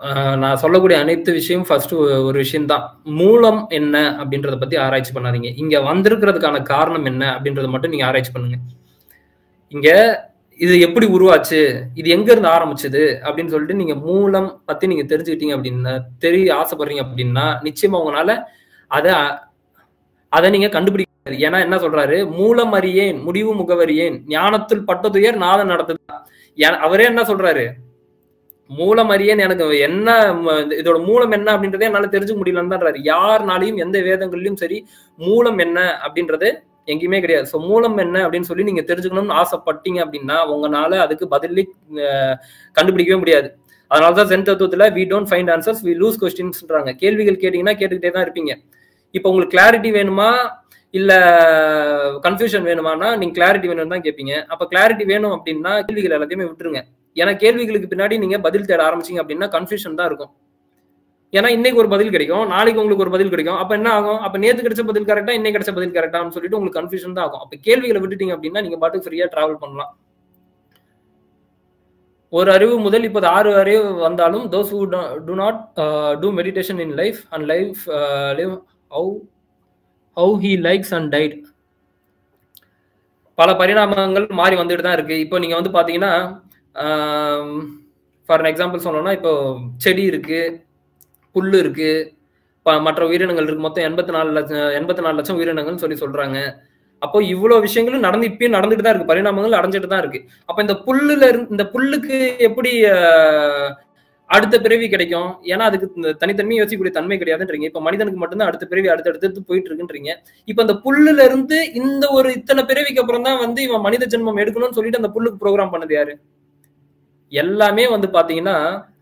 ஆஹ் நான் சொல்லக்கூடிய அனைத்து விஷயம் ஃபர்ஸ்ட் ஒரு விஷயம் தான் மூலம் என்ன அப்படின்றத பத்தி ஆராய்ச்சி பண்ணாதீங்க இங்க வந்திருக்கிறதுக்கான காரணம் என்ன அப்படின்றத மட்டும் நீங்க ஆராய்ச்சி பண்ணுங்க இங்க இது எப்படி உருவாச்சு இது எங்க இருந்து ஆரம்பிச்சது அப்படின்னு சொல்லிட்டு நீங்க மூலம் பத்தி நீங்க தெரிஞ்சுக்கிட்டீங்க அப்படின்னா தெரிய ஆசைப்படுறீங்க அப்படின்னா நிச்சயமா உங்களால அதை அதை நீங்க கண்டுபிடிக்க முடியாது. ஏன்னா என்ன சொல்றாரு மூலம் அறியேன் முடிவு முகவரியேன் ஞானத்தில் பட்டதுயர் நாதம் நடத்துதான் ஏன் அவரே என்ன சொல்றாரு மூலம் அறியேன் எனக்கு என்ன ம- இதோட மூலம் என்ன அப்படின்றதே என்னால தெரிஞ்சுக்க முடியலன்னு தான்றாரு யாருனாலையும் எந்த வேதங்கள்லயும் சரி மூலம் என்ன அப்படின்றது எங்கேயுமே கிடையாது ஸோ மூலம் என்ன அப்படின்னு சொல்லி நீங்க தெரிஞ்சுக்கணும்னு ஆசைப்பட்டீங்க அப்படின்னா உங்களால அதுக்கு பதிலே அஹ், கண்டுபிடிக்கவே முடியாது அதனாலதான் சென் தத்துவத்துல we don't find answers we lose கொஸ்டின்ஸ்ன்றாங்க கேள்விகள் கேட்டீங்கன்னா கேட்டுக்கிட்டே தான் இருப்பீங்க இப்போ உங்களுக்கு கிளாரிட்டி வேணுமா இல்ல கன்ஃபியூஷன் வேணுமானா நீங்க கிளாரிட்டி வேணும்னு தான் கேட்பீங்க அப்ப கிளாரிட்டி வேணும் அப்படின்னா கேள்விகள் எல்லாத்தையுமே விட்டுருங்க ஏன்னா கேள்விகளுக்கு பின்னாடி நீங்க பதில் தேட ஆரம்பிச்சீங்க அப்படின்னா கன்ஃபியூஷன் தான் இருக்கும் ஏன்னா இன்னைக்கு ஒரு பதில் கிடைக்கும் நாளைக்கு உங்களுக்கு ஒரு பதில் கிடைக்கும் அப்ப என்ன ஆகும் அப்ப நேத்து கிடைச்ச பதில் கரெக்டா இன்னைக்கு கிடைச்ச பதில் கரெக்டான்னு சொல்லிட்டு உங்களுக்கு கன்ஃபியூஷன் தான் ஆகும் அப்ப கேள்விகளை விட்டுட்டீங்க அப்படின்னா நீங்க பாட்டுக்கு ஃப்ரீயா டிராவல் பண்ணலாம் ஒரு அறிவு முதல் இப்போது ஆறு அறிவு வந்தாலும் those who do not do meditation in life and life live how how he likes and died பல பரிணாமங்கள் மாறி வந்துட்டு தான் இருக்கு இப்போ நீங்க வந்து பாத்தீங்கன்னா ஃபார் எக்ஸாம்பிள் சொல்லணும்னா இப்போ செடி இருக்கு புல்லு இருக்கு ப- மற்ற உயிரினங்கள் இருக்கு மொத்தம் எண்பத்தி நாலு லட்சம் எண்பத்தி நாலு லட்சம் உயிரினங்கள்னு சொல்லி சொல்றாங்க அப்போ இவ்வளவு விஷயங்களும் நடந்து இப்பயும் நடந்துட்டு தான் இருக்கு பரிணாமங்கள் அடைஞ்சிட்டு தான் இருக்கு அப்ப இந்த புல்லுல இருந்து இந்த புல்லுக்கு எப்படி ஆஹ், அடுத்த பிறவி கிடைக்கும் ஏன்னா அதுக்கு இந்த தனித்தன்மையை யோசிக்கக்கூடிய தன்மை கிடையாதுன்றீங்க இப்ப மனிதனுக்கு மட்டும்தான் அடுத்த பிறவி அடுத்தடுத்து போயிட்டு இருக்குன்றீங்க இப்ப இந்த புல்லுல இருந்து இந்த ஒரு இத்தனை பிறவிக்கு அப்புறம் தான் வந்து இவன் மனித ஜென்மம் எடுக்கணும்னு சொல்லிட்டு அந்த புல்லுக்கு ப்ரோக்ராம் பண்ணது யாரு எல்லாமே வந்து பாத்தீங்கன்னா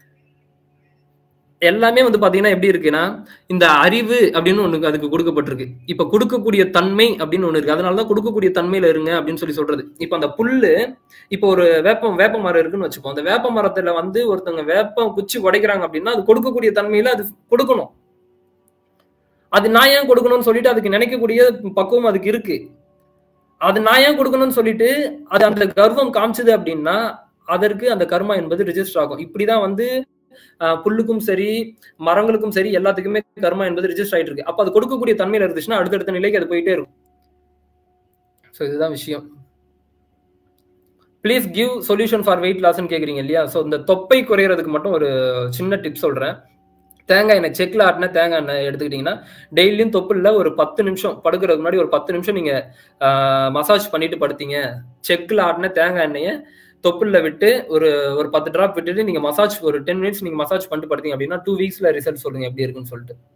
எல்லாமே வந்து பாத்தீங்கன்னா எப்படி இருக்குன்னா இந்த அறிவு அப்படின்னு ஒண்ணு அதுக்கு கொடுக்கப்பட்டிருக்கு இப்ப கொடுக்கக்கூடிய தன்மை அப்படின்னு ஒண்ணு இருக்கு அதனாலதான் கொடுக்கக்கூடிய தன்மையில இருங்க அப்படின்னு சொல்லி சொல்றது இப்ப அந்த புல்லு இப்ப ஒரு வேப்பம் வேப்ப மரம் இருக்குன்னு வச்சுப்போம் அந்த வேப்ப மரத்துல வந்து ஒருத்தவங்க வேப்பம் குச்சி உடைக்கிறாங்க அப்படின்னா அது கொடுக்கக்கூடிய தன்மையில அது கொடுக்கணும் அது நான் ஏன் கொடுக்கணும்னு சொல்லிட்டு அதுக்கு நினைக்கக்கூடிய பக்குவம் அதுக்கு இருக்கு அது நான் ஏன் கொடுக்கணும்னு சொல்லிட்டு அது அந்த கர்வம் காமிச்சது அப்படின்னா அதற்கு அந்த கர்மா என்பது ரிஜிஸ்டர் ஆகும் இப்படிதான் வந்து ஆஹ், புல்லுக்கும் சரி மரங்களுக்கும் சரி எல்லாத்துக்குமே கர்மா என்பது ரிஜிஸ்டர் ஆயிட்டு இருக்கு அப்ப அது கொடுக்கக்கூடிய தன்மையில இருந்துச்சுன்னா அடுத்தடுத்த நிலைக்கு அது போயிட்டே இருக்கும் ஸோ இதுதான் விஷயம் please give solution for weight லாஸ்ன்னு கேக்குறீங்க இல்லையா ஸோ இந்த தொப்பை குறையறதுக்கு மட்டும் ஒரு சின்ன டிப் சொல்றேன் தேங்காய் எண்ணெய் செக்ல ஆட்டின தேங்காய் எண்ணெய் எடுத்துக்கிட்டீங்கன்னா டெய்லியும் தொப்புல ஒரு பத்து நிமிஷம் படுக்கிறதுக்கு முன்னாடி ஒரு பத்து நிமிஷம் நீங்க மசாஜ் பண்ணிட்டு படுத்தீங்க செக்ல ஆட்டின தேங்காய் எண்ணெயை தொப்புல விட்டு ஒரு ஒரு பத்து டிராப் விட்டுட்டு நீங்க மசாஜ் ஒரு டென் மினிட்ஸ் நீங்க மசாஜ் பண்ணிட்டு படுத்தீங்க அப்படின்னா டூ வீக்ஸ்ல ரிசல்ட் சொல்லுங்க எப்படி இருக்குன்னு சொல்லிட்டு